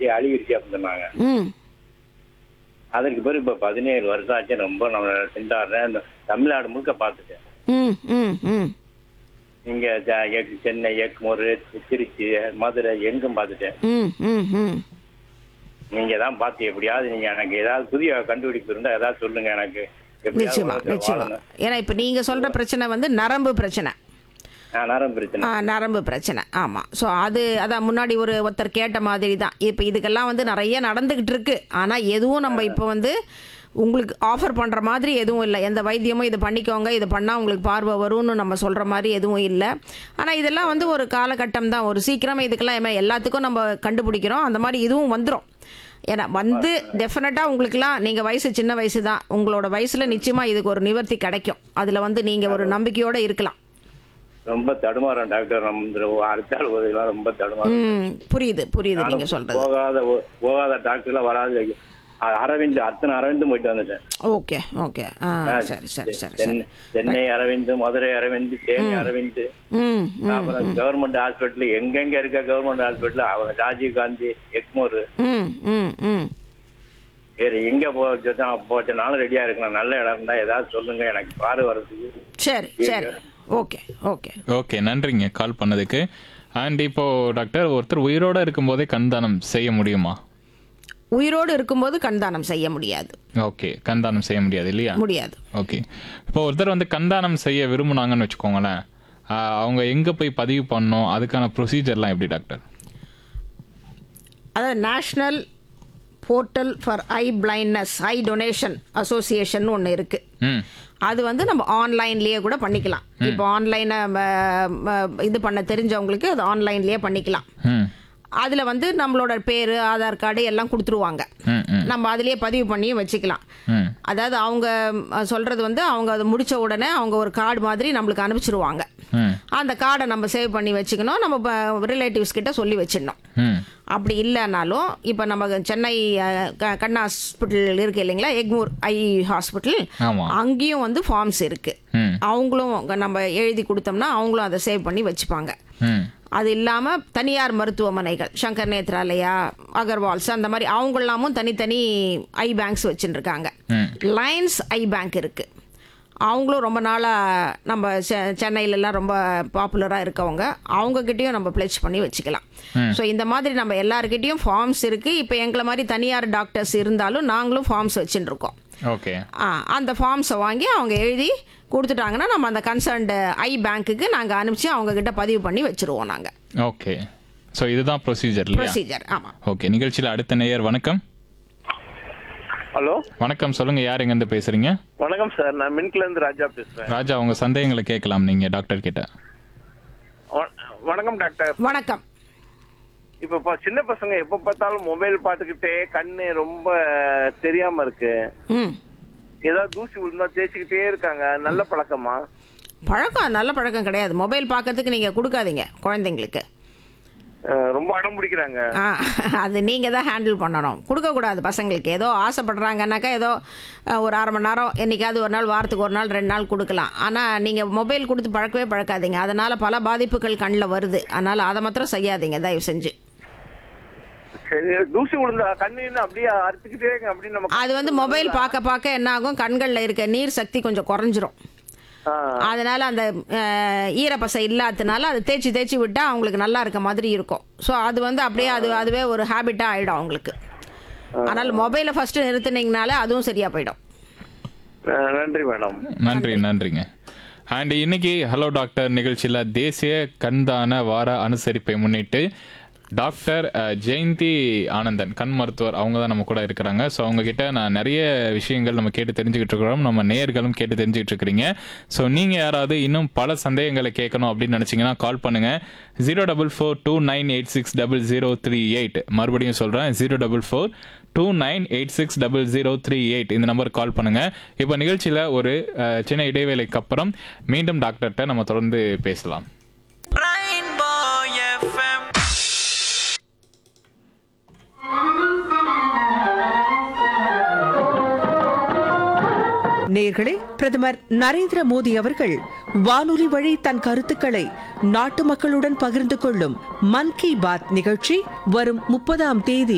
அழிவிருச்சு அப்படின்னு சொன்னாங்க ம் அதற்கு பிறகு இப்ப பதினேழு வருஷம் ஆச்சு ரொம்ப நம்ம சென்றாடுறேன் இந்த தமிழ்நாடு முழுக்க பார்த்துட்டேன் ம் ம் ம் இங்க ஜ- எக்- சென்னை எக்மோர் திருச்சி மதுரை எங்கும் பார்த்துட்டேன் ம் ம் ம் நீங்க தான் பார்த்து எப்படியாவது நீங்க எனக்கு ஏதாவது புதிய கண்டுபிடிப்பு இருந்தா ஏதாவது சொல்லுங்க எனக்கு எப்படியாவது நிச்சயமா உலகத்துல நிச்சயமா வாழணும். ஏன்னா இப்போ நீங்கள் சொல்கிற பிரச்சனை வந்து நரம்பு பிரச்சனை நான் நரம்பு பிரச்சனை ஆ, நரம்பு பிரச்சனை ஆமாம் ஸோ அது அதான் முன்னாடி ஒரு ஒருத்தர் கேட்ட மாதிரி தான் இப்போ இதுக்கெல்லாம் வந்து நிறைய நடந்துக்கிட்டு இருக்கு ஆனால் எதுவும் நம்ம இப்போ வந்து உங்களுக்கு ஆஃபர் பண்ணுற மாதிரி எதுவும் இல்லை எந்த வைத்தியமும் இது பண்ணிக்கோங்க இது பண்ணால் உங்களுக்கு பார்வை வரும்னு நம்ம சொல்கிற மாதிரி எதுவும் இல்லை ஆனால் இதெல்லாம் வந்து ஒரு காலகட்டம் தான் ஒரு சீக்கிரம் இதுக்கெல்லாம் எம- எல்லாத்துக்கும் நம்ம கண்டுபிடிக்கிறோம் அந்த மாதிரி இதுவும் வந்துடும் ஏன்னா வந்து டெஃபினட்டாக உங்களுக்குலாம் நீங்கள் வயசு சின்ன வயசு தான் உங்களோட வயசில் நிச்சயமாக இதுக்கு ஒரு நிவர்த்தி கிடைக்கும் அதில் வந்து நீங்கள் ஒரு நம்பிக்கையோடு இருக்கலாம் ரொம்ப தடுமாறம் டாக்டர் நம்ம இந்த அடுத்த ஆள் உதவிலாம் ரொம்ப தடுமாறம் ம் புரியுது புரியுது நீங்க சொல்றது போகாத ஒ- போகாத டாக்டர்லாம் வராது அ- அரவிந்த் அத்தனை அரவிந்தும் போயிட்டு வந்துட்டேன் ஓகே ஓகே ஆ சரி சரி சரி சரி சென்னை சென்னை அரவிந்த் மதுரை அரவிந்த் தேனி அரவிந்த் ம் ம் அப்புறம் கவர்மெண்ட் ஹாஸ்பிட்டல் எங்கெங்க இருக்க கவர்மெண்ட் ஹாஸ்பிட்டல் அவங்க ராஜீவ் காந்தி எக்மோர் ம் ம் ம் வேற எங்க போச்சு போச்சனாலும் ரெடியா இருக்கலாம் நல்ல இடம் இருந்தா ஏதாவது சொல்லுங்க எனக்கு பாரு வர்றதுக்கு சரி சரி ஓகே ஓகே ஓகே நன்றிங்க கால் பண்ணதுக்கு அண்ட் இப்போ டாக்டர் ஒருத்தர் உயிரோட இருக்கும்போதே கண் தானம் செய்ய முடியுமா உயிரோடு இருக்கும்போது கண்தானம் செய்ய முடியாது ஓகே கண் தானம் செய்ய முடியாது இல்லையா முடியாது ஓகே இப்போ ஒருத்தர் வந்து கண்தானம் செய்ய விரும்புனாங்கன்னு வச்சுக்கோங்களேன் ஆஹ் அவங்க எங்க போய் பதிவு பண்ணணும் அதுக்கான ப்ரொசீஜர்லாம் எப்படி டாக்டர் அதாவது national portal for eye blindness eye donation association ஒன்று இருக்குது ம் அது வந்து நம்ம ஆன்லைன்லேயே கூட பண்ணிக்கலாம் இப்போ ஆன்லைனை இது பண்ண தெரிஞ்சவங்களுக்கு அது ஆன்லைன்லேயே பண்ணிக்கலாம் ம் அதில் வந்து நம்மளோட பேர் ஆதார் கார்டு எல்லாம் கொடுத்துருவாங்க ம் ம் நம்ம அதிலேயே பதிவு பண்ணியும் வச்சுக்கலாம் ம் அதாவது அவங்க அஹ், சொல்றது வந்து அவங்க அதை முடிச்ச உடனே அவங்க ஒரு கார்டு மாதிரி நம்மளுக்கு அனுப்பிச்சிருவாங்க ம் அந்த கார்டை நம்ம சேவ் பண்ணி வச்சுக்கணும் நம்ம ரிலேட்டிவ்ஸ் கிட்ட சொல்லி வச்சிடணும் ம் அப்படி இல்லைனாலும் இப்போ நம்ம சென்னை அஹ், க- கண் ஹாஸ்பிட்டல் இருக்கு இல்லைங்களா எக்மூர் ஐ ஹாஸ்பிட்டல் ஆமா அங்கேயும் வந்து ஃபார்ம்ஸ் இருக்கு ம் அவங்களும் நம்ம எழுதி கொடுத்தோம்னா அவங்களும் அதை சேவ் பண்ணி வச்சுப்பாங்க ம் அது இல்லாமல் தனியார் மருத்துவமனைகள் சங்கர் நேத்ராலயா அகர்வால்ஸ் அந்த மாதிரி அவங்களாமும் தனித்தனி ஐ பேங்க்ஸ் வச்சுருக்காங்க ம் லைன்ஸ் ஐ பேங்க் இருக்கு அவங்களும் ரொம்ப நாளாக நம்ம செ- சென்னையிலலாம் ரொம்ப பாப்புலராக இருக்கவங்க அவங்கக்கிட்டேயும் நம்ம பிளெச் பண்ணி வச்சுக்கலாம் ஸோ இந்த மாதிரி நம்ம எல்லாருக்கிட்டேயும் ஃபார்ம்ஸ் இருக்குது இப்போ எங்களை மாதிரி தனியார் டாக்டர்ஸ் இருந்தாலும் நாங்களும் ஃபார்ம்ஸ் வச்சுட்டு இருக்கோம் ஓகே ஆ, அந்த ஃபார்ம்ஸை வாங்கி அவங்க எழுதி கொடுத்துட்டாங்கன்னா நம்ம அந்த கன்சர்ன்டு ஐ பேங்க்குக்கு நாங்கள் அனுப்பிச்சு அவங்க கிட்ட பதிவு பண்ணி வச்சிருவோம் நாங்கள் ஓகே ஸோ இதுதான் ப்ரொசீஜர் இல்லையா ப்ரொசீஜர் ஆமாம் ஓகே நிகழ்ச்சியில் அடுத்த நேயர் வணக்கம் ஹலோ வணக்கம் சொல்லுங்க யார் எங்கேருந்து பேசுறீங்க வணக்கம் சார் நான் மின்ட்ல இருந்து ராஜா பேசுறேன் ராஜா உங்க சந்தேகங்களை கேட்கலாம் நீங்க டாக்டர் கிட்ட வ- வணக்கம் டாக்டர் வணக்கம் இப்ப ப- சின்ன பசங்க எப்ப பார்த்தாலும் மொபைல் பார்த்துக்கிட்டே கண்ணு ரொம்ப தெரியாம இருக்கு ம் ஏதாவது தூசி விழுந்தா தேய்ச்சிக்கிட்டே இருக்காங்க நல்ல பழக்கமா பழக்கம் நல்ல பழக்கம் கிடையாது மொபைல் பார்க்கறதுக்கு நீங்கள் கொடுக்காதீங்க குழந்தைங்களுக்கு அஹ், ரொம்ப அடம் பிடிக்கிறாங்க ஆ அது நீங்கள் தான் ஹேண்டில் பண்ணணும் கொடுக்கக்கூடாது பசங்களுக்கு ஏதோ ஆசைப்படுறாங்கன்னாக்கா ஏதோ அஹ், ஒரு அரை மணி நேரம் என்னைக்காவது ஒரு நாள் வாரத்துக்கு ஒரு நாள் ரெண்டு நாள் கொடுக்கலாம் ஆனால் நீங்கள் மொபைல் கொடுத்து பழக்கவே பழக்காதீங்க அதனால் பல பாதிப்புகள் கண்ணில் வருது அதனால் அதை மாத்திரம் செய்யாதீங்க தயவு செஞ்சு சரி தூசி விழுந்தா கண்ணு என்ன அப்படியே அறுத்துக்கிட்டே இருக்கு அப்படின்னு நம்ம அது வந்து மொபைல் பார்க்க பார்க்க என்ன ஆகும் கண்களில் இருக்க நீர் சக்தி கொஞ்சம் குறைஞ்சிரும் ஆ, அதனால அந்த அஹ், ஈரப்பசை இல்லாததுனால அதை தேய்ச்சி தேய்ச்சி விட்டா அவங்களுக்கு நல்லா இருக்க மாதிரி இருக்கும் ஸோ அது வந்து அப்படியே அது அதுவே ஒரு ஹேபிட்டாக ஆகிடும் அவங்களுக்கு அதனால் மொபைலை ஃபஸ்ட்டு நிறுத்துனீங்கனாலே அதுவும் சரியாக போயிடும் அஹ், நன்றி மேடம் நன்றி நன்றிங்க அண்ட் இன்னைக்கு ஹலோ டாக்டர் நிகழ்ச்சியில் தேசிய கண்தான வார அனுசரிப்பை முன்னிட்டு டாக்டர் அஹ், ஜெயந்தி ஆனந்தன் கண் மருத்துவர் அவங்க தான் நம்ம கூட இருக்கிறாங்க ஸோ அவங்க கிட்ட நான் நிறைய விஷயங்கள் நம்ம கேட்டு தெரிஞ்சுக்கிட்டு இருக்கிறோம் நம்ம நேயர்களும் கேட்டு தெரிஞ்சுக்கிட்டு இருக்கிறீங்க ஸோ நீங்க யாராவது இன்னும் பல சந்தேகங்களை கேட்கணும் அப்படின்னு நினைச்சீங்கன்னா கால் பண்ணுங்க zero double four two nine eight six double zero three eight மறுபடியும் சொல்றேன் zero double four two nine eight six double zero three eight இந்த நம்பருக்கு கால் பண்ணுங்க இப்போ நிகழ்ச்சியில் ஒரு அஹ், சின்ன இடைவேளைக்கு அப்புறம் மீண்டும் டாக்டர்கிட்ட நம்ம தொடர்ந்து பேசலாம் Rainbow FM. நேர்களே பிரதமர் நரேந்திர மோடி அவர்கள் வானொலி வழி தன் கருத்துக்களை நாட்டு மக்களுடன் பகிர்ந்து கொள்ளும் மன் கி பாத் நிகழ்ச்சி வரும் முப்பதாம் தேதி